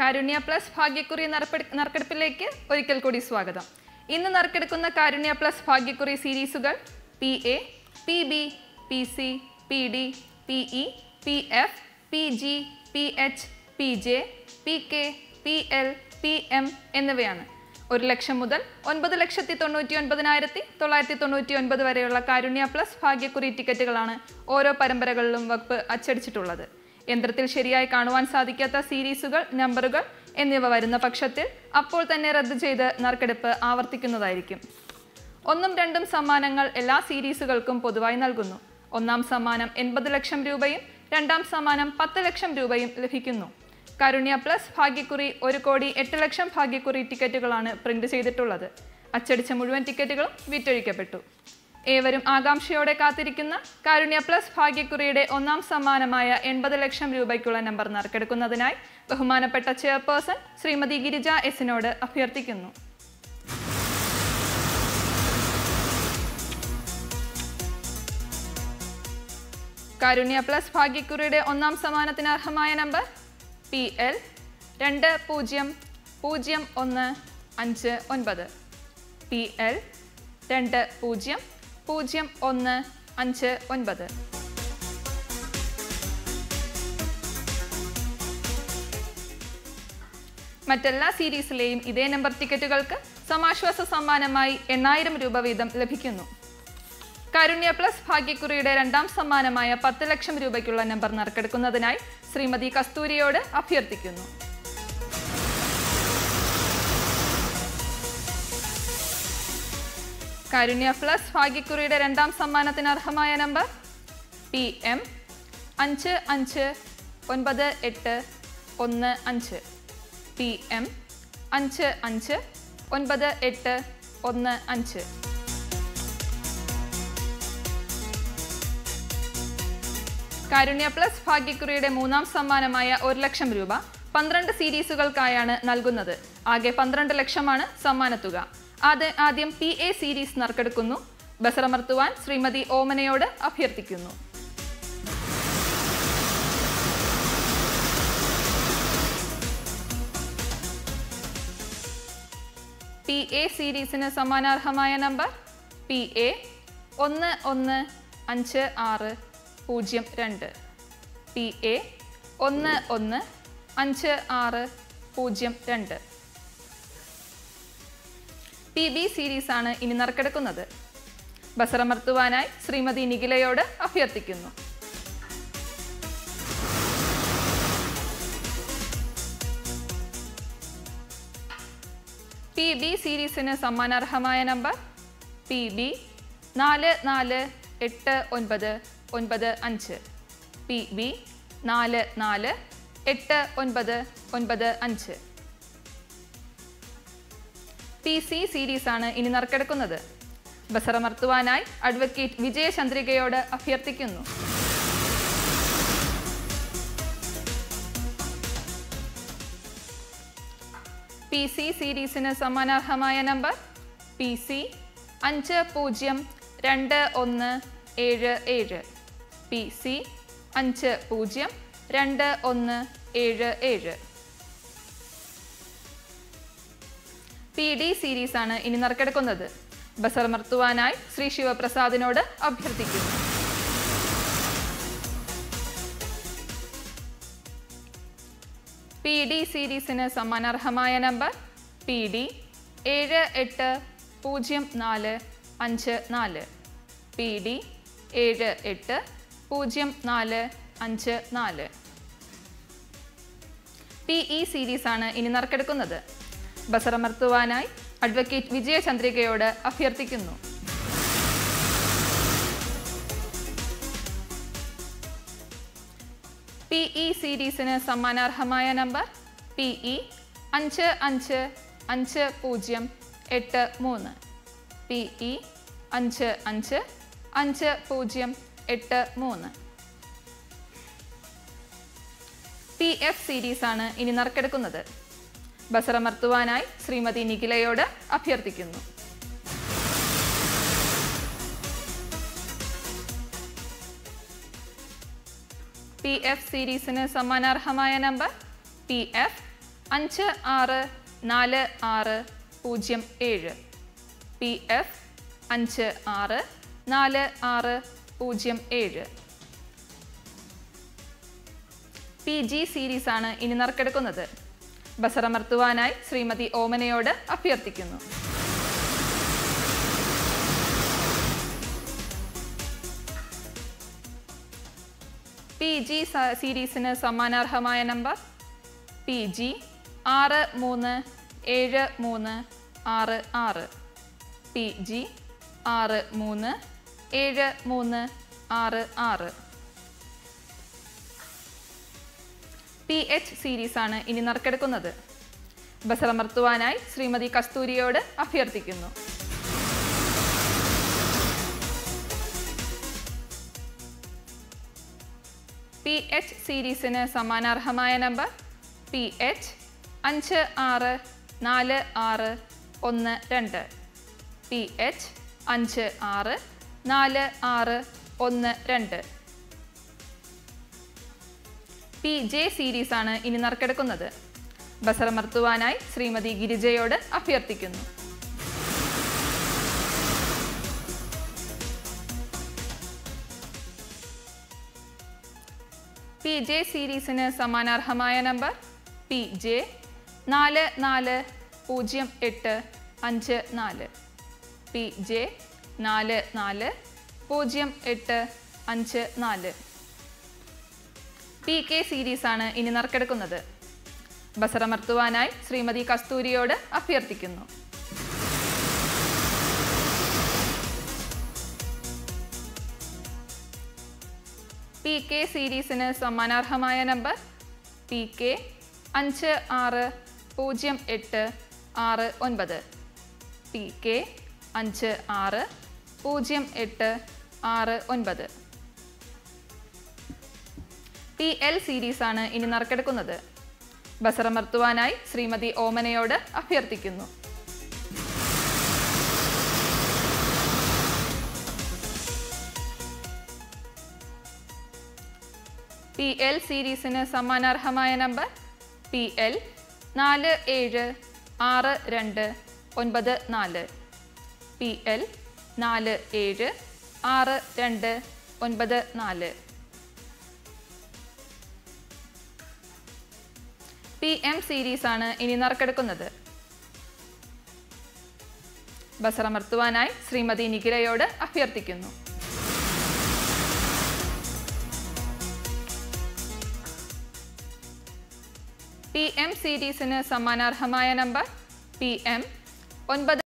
കാരുണ്യ plus ഭാഗ്യക്കുറി നറുക്കെടു- നറുക്കെടുപ്പിലേക്ക് ഒരിക്കൽ കൂടി സ്വാഗതം ഇന്ന് നറുക്കെടുക്കുന്ന കാരുണ്യ പ്ലസ് ഭാഗ്യക്കുറി സീരീസുകൾ P A P B P C P D P E P F P G P H P J P K P L P M എന്നിവയാണ് ഒരു ലക്ഷം മുതൽ ഒൻപത് ലക്ഷത്തി തൊണ്ണൂറ്റി ഒൻപതിനായിരത്തി തൊള്ളായിരത്തി തൊണ്ണൂറ്റി ഒൻപത് വരെയുള്ള കാരുണ്യ പ്ലസ് ഭാഗ്യക്കുറി ടിക്കറ്റുകളാണ് ഓരോ പരമ്പരകളിലും വകുപ്പ് അച്ചടിച്ചിട്ടുള്ളത് യന്ത്രത്തിൽ ശരിയായി കാണുവാൻ സാധിക്കാത്ത സീരീസുകൾ നമ്പറുകൾ എന്നിവ വരുന്ന പക്ഷത്തിൽ അപ്പോൾ തന്നെ റദ്ദ് ചെയ്ത് നറുക്കെടുപ്പ് ആവർത്തിക്കുന്നതായിരിക്കും ഒന്നും രണ്ടും സമ്മാനങ്ങൾ എല്ലാ സീരീസുകൾക്കും പൊതുവായി നൽകുന്നു ഒന്നാം സമ്മാനം എൺപത് ലക്ഷം രൂപയും രണ്ടാം സമ്മാനം പത്ത് ലക്ഷം രൂപയും ലഭിക്കുന്നു കരുണ്യ പ്ലസ് ഭാഗ്യക്കുറി ഒരു കോടി എട്ട് ലക്ഷം ഭാഗ്യക്കുറി ടിക്കറ്റുകളാണ് പ്രിന്റ് ചെയ്തിട്ടുള്ളത് അച്ചടിച്ച മുഴുവൻ ടിക്കറ്റുകളും വിറ്റൊഴിക്കപ്പെട്ടു ഏവരും ആകാംക്ഷയോടെ കാത്തിരിക്കുന്ന കാരുണ്യ പ്ലസ് ഭാഗ്യക്കുറിയുടെ ഒന്നാം സമ്മാനമായ എൺപത് ലക്ഷം രൂപയ്ക്കുള്ള നമ്പർ നറുക്കെടുക്കുന്നതിനായി ബഹുമാനപ്പെട്ട ചെയർപേഴ്സൺ ശ്രീമതി ഗിരിജ എസിനോട് അഭ്യർത്ഥിക്കുന്നു കാരുണ്യ പ്ലസ് ഭാഗ്യക്കുറിയുടെ ഒന്നാം സമ്മാനത്തിന് അർഹമായ നമ്പർ പി എൽ രണ്ട് പൂജ്യം പൂജ്യം ഒന്ന് അഞ്ച് ഒൻപത് പി എൽ രണ്ട് പൂജ്യം പൂജ്യം ഒന്ന് അഞ്ച് ഒൻപത് മറ്റെല്ലാ സീരീസിലെയും ഇതേ നമ്പർ ടിക്കറ്റുകൾക്ക് സമാശ്വാസ സമ്മാനമായി എണ്ണായിരം രൂപ വീതം ലഭിക്കുന്നു കാരുണ്യ പ്ലസ് ഭാഗ്യക്കുറിയുടെ രണ്ടാം സമ്മാനമായ പത്ത് ലക്ഷം രൂപയ്ക്കുള്ള നമ്പർ നറുക്കെടുക്കുന്നതിനായി ശ്രീമതി കസ്തൂരിയോട് അഭ്യർത്ഥിക്കുന്നു കാരുണ്യ പ്ലസ് ഭാഗ്യക്കുറിയുടെ രണ്ടാം സമ്മാനത്തിന് അർഹമായ നമ്പർ പി എം അഞ്ച് അഞ്ച് ഒൻപത് എട്ട് ഒന്ന് അഞ്ച് പി എം അഞ്ച് അഞ്ച് ഒൻപത് എട്ട് ഒന്ന് അഞ്ച് കാരുണ്യ പ്ലസ് ഭാഗ്യക്കുറിയുടെ മൂന്നാം സമ്മാനമായ ഒരു ലക്ഷം രൂപ പന്ത്രണ്ട് സീരീസുകൾക്കായാണ് നൽകുന്നത് ആകെ പന്ത്രണ്ട് ലക്ഷമാണ് സമ്മാനത്തുക ആദ്യ ആദ്യം പി എ സീരീസ് നറുക്കെടുക്കുന്നു ബസറമർത്തുവാൻ ശ്രീമതി ഓമനയോട് അഭ്യർത്ഥിക്കുന്നു പി എ സീരീസിന് സമ്മാനാർഹമായ നമ്പർ പി എ ഒന്ന് ഒന്ന് അഞ്ച് ആറ് പൂജ്യം രണ്ട് പി എ ഒന്ന് ഒന്ന് അഞ്ച് ആറ് പൂജ്യം രണ്ട് പി ബി സീരീസാണ് ഇനി നറുക്കെടുക്കുന്നത് ബസറമർത്തുവാനായി ശ്രീമതി നിഖിലയോട് അഭ്യർത്ഥിക്കുന്നു പി ബി സീരീസിന് സമ്മാനാർഹമായ നമ്പർ പി ബി നാല് നാല് എട്ട് ഒൻപത് ഒൻപത് അഞ്ച് പി ബി നാല് നാല് എട്ട് ഒൻപത് ഒൻപത് അഞ്ച് പി സി സീരീസാണ് ഇനി നറുക്കെടുക്കുന്നത് ബസറമർത്തുവാനായി അഡ്വക്കേറ്റ് വിജയചന്ദ്രികയോട് അഭ്യർത്ഥിക്കുന്നു പി സി സീരീസിന് സമ്മാനാർഹമായ നമ്പർ പി സി അഞ്ച് പൂജ്യം രണ്ട് ഒന്ന് ഏഴ് ഏഴ് പി സി അഞ്ച് പൂജ്യം രണ്ട് ഒന്ന് ഏഴ് ഏഴ് പി ഡി സീരീസാണ് ഇനി നറുക്കെടുക്കുന്നത് ബസർമർത്തുവാനായി ശ്രീ ശിവപ്രസാദിനോട് അഭ്യർത്ഥിക്കുന്നു പി ഡി സീരീസിന് സമ്മാനാർഹമായ നമ്പർ പി ഡി ഏഴ് എട്ട് പൂജ്യം നാല് അഞ്ച് നാല് പി ഡി ഏഴ് എട്ട് പൂജ്യം നാല് അഞ്ച് നാല് പി ഇ സീരീസാണ് ഇനി നറുക്കെടുക്കുന്നത് ബസറമർത്തുവാനായി അഡ്വക്കേറ്റ് വിജയചന്ദ്രികയോട് അഭ്യർത്ഥിക്കുന്നു പി ഇ സീരീസിന് സമ്മാനാർഹമായ നമ്പർ പി ഇ അഞ്ച് അഞ്ച് അഞ്ച് പൂജ്യം എട്ട് മൂന്ന് പി ഇ അഞ്ച് അഞ്ച് അഞ്ച് പൂജ്യം എട്ട് മൂന്ന് പി എഫ് സീരീസാണ് ഇനി നറുക്കെടുക്കുന്നത് ബസറമർത്തുവാനായി ശ്രീമതി നിഖിലയോട് അഭ്യർത്ഥിക്കുന്നു പി എഫ് സീരീസിന് സമ്മാനാർഹമായ നമ്പർ പി എഫ് അഞ്ച് ആറ് നാല് ആറ് പൂജ്യം ഏഴ് പി എഫ് അഞ്ച് ആറ് നാല് ആറ് പൂജ്യം ഏഴ് പി ജി സീരീസ് ആണ് ഇനി നറുക്കെടുക്കുന്നത് ബസറമർത്തുവാനായി ശ്രീമതി ഓമനയോട് അഭ്യർത്ഥിക്കുന്നു പി ജി സീരീസിന് സമ്മാനാർഹമായ നമ്പർ പി ജി ആറ് മൂന്ന് ഏഴ് മൂന്ന് ആറ് ആറ് പി ജി ആറ് മൂന്ന് ഏഴ് മൂന്ന് ആറ് ആറ് പി എച്ച് സീരീസ് ആണ് ഇനി നറുക്കെടുക്കുന്നത് ബസറമർത്തുവാനായി ശ്രീമതി കസ്തൂരിയോട് അഭ്യർത്ഥിക്കുന്നു പി എച്ച് സീരീസിന് സമ്മാനാർഹമായ നമ്പർ പി എച്ച് അഞ്ച് ആറ് നാല് ആറ് ഒന്ന് രണ്ട് പി എച്ച് അഞ്ച് ആറ് നാല് ആറ് ഒന്ന് രണ്ട് പി ജെ സീരീസ് ആണ് ഇനി നറുക്കെടുക്കുന്നത് ബസറമർത്തുവാനായി ശ്രീമതി ഗിരിജയോട് അഭ്യർത്ഥിക്കുന്നു പി ജെ സീരീസിന് സമാനാർഹമായ നമ്പർ പി ജെ നാല് നാല് പൂജ്യം എട്ട് അഞ്ച് നാല് പി ജെ നാല് നാല് പൂജ്യം എട്ട് അഞ്ച് നാല് പി കെ സീരീസ് ആണ് ഇനി നറുക്കെടുക്കുന്നത് ബസറമർത്തുവാനായി ശ്രീമതി കസ്തൂരിയോട് അഭ്യർത്ഥിക്കുന്നു പി കെ സീരീസിന് സമ്മാനാർഹമായ നമ്പർ പി കെ അഞ്ച് ആറ് പൂജ്യം എട്ട് ആറ് ഒൻപത് പി കെ അഞ്ച് ആറ് പൂജ്യം എട്ട് ആറ് ഒൻപത് പി എൽ സീരീസ് ആണ് ഇനി നറുക്കെടുക്കുന്നത് ബസറമർത്തുവാനായി ശ്രീമതി ഓമനയോട് അഭ്യർത്ഥിക്കുന്നു പി എൽ സീരീസിന് സമ്മാനാർഹമായ നമ്പർ പി എൽ നാല് ഏഴ് ആറ് രണ്ട് ഒൻപത് നാല് പി എൽ നാല് ഏഴ് ആറ് രണ്ട് ഒൻപത് നാല് പി എം സീരീസ് ആണ് ഇനി നറുക്കെടുക്കുന്നത് ബസറമർത്തുവാനായി ശ്രീമതി നിഖിലയോട് അഭ്യർത്ഥിക്കുന്നു പി എം സീരീസിന് സമ്മാനാർഹമായ നമ്പർ പി എം ഒൻപത്